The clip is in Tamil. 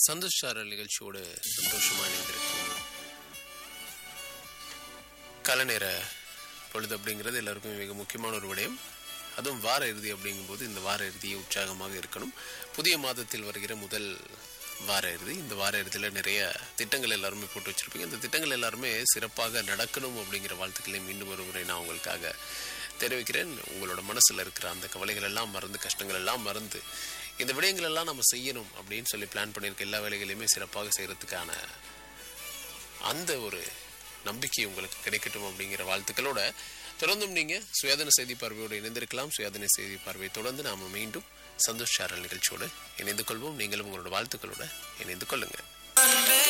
சந்தோஷ் சாரல் நிகழ்ச்சியோடு சந்தோஷமா இணைந்திருக்கும் கலைநேர பொழுது அப்படிங்கிறது எல்லாருக்கும் மிக முக்கியமான ஒரு விடயம் அதுவும் வார இறுதி அப்படிங்கும்போது இந்த வார இறுதியை உற்சாகமாக இருக்கணும் புதிய மாதத்தில் வருகிற முதல் வார இறுதி இந்த வார இறுதியில் நிறைய திட்டங்கள் எல்லாருமே போட்டு வச்சிருப்பீங்க இந்த திட்டங்கள் எல்லாருமே சிறப்பாக நடக்கணும் அப்படிங்கிற வாழ்த்துக்களை மீண்டும் ஒரு முறை நான் உங்களுக்காக தெரிவிக்கிறேன் உங்களோட மனசில் இருக்கிற அந்த கவலைகள் எல்லாம் மறந்து கஷ்டங்கள் எல்லாம் மறந்து இந்த விடயங்கள் எல்லாம் நம்ம செய்யணும் அப்படின்னு சொல்லி பிளான் பண்ணியிருக்க எல்லா வேலைகளையுமே சிறப்பாக செய்கிறதுக்கான அந்த ஒரு நம்பிக்கை உங்களுக்கு கிடைக்கட்டும் அப்படிங்கிற வாழ்த்துக்களோட தொடர்ந்தும் நீங்க சுயாதீன செய்தி பார்வையோடு இணைந்திருக்கலாம் சுயாதீன செய்தி பார்வை தொடர்ந்து நாம மீண்டும் சந்தோஷ் சாரல் நிகழ்ச்சியோடு இணைந்து கொள்வோம் நீங்களும் உங்களோட வாழ்த்துக்களோட இணைந்து கொள்ளுங்க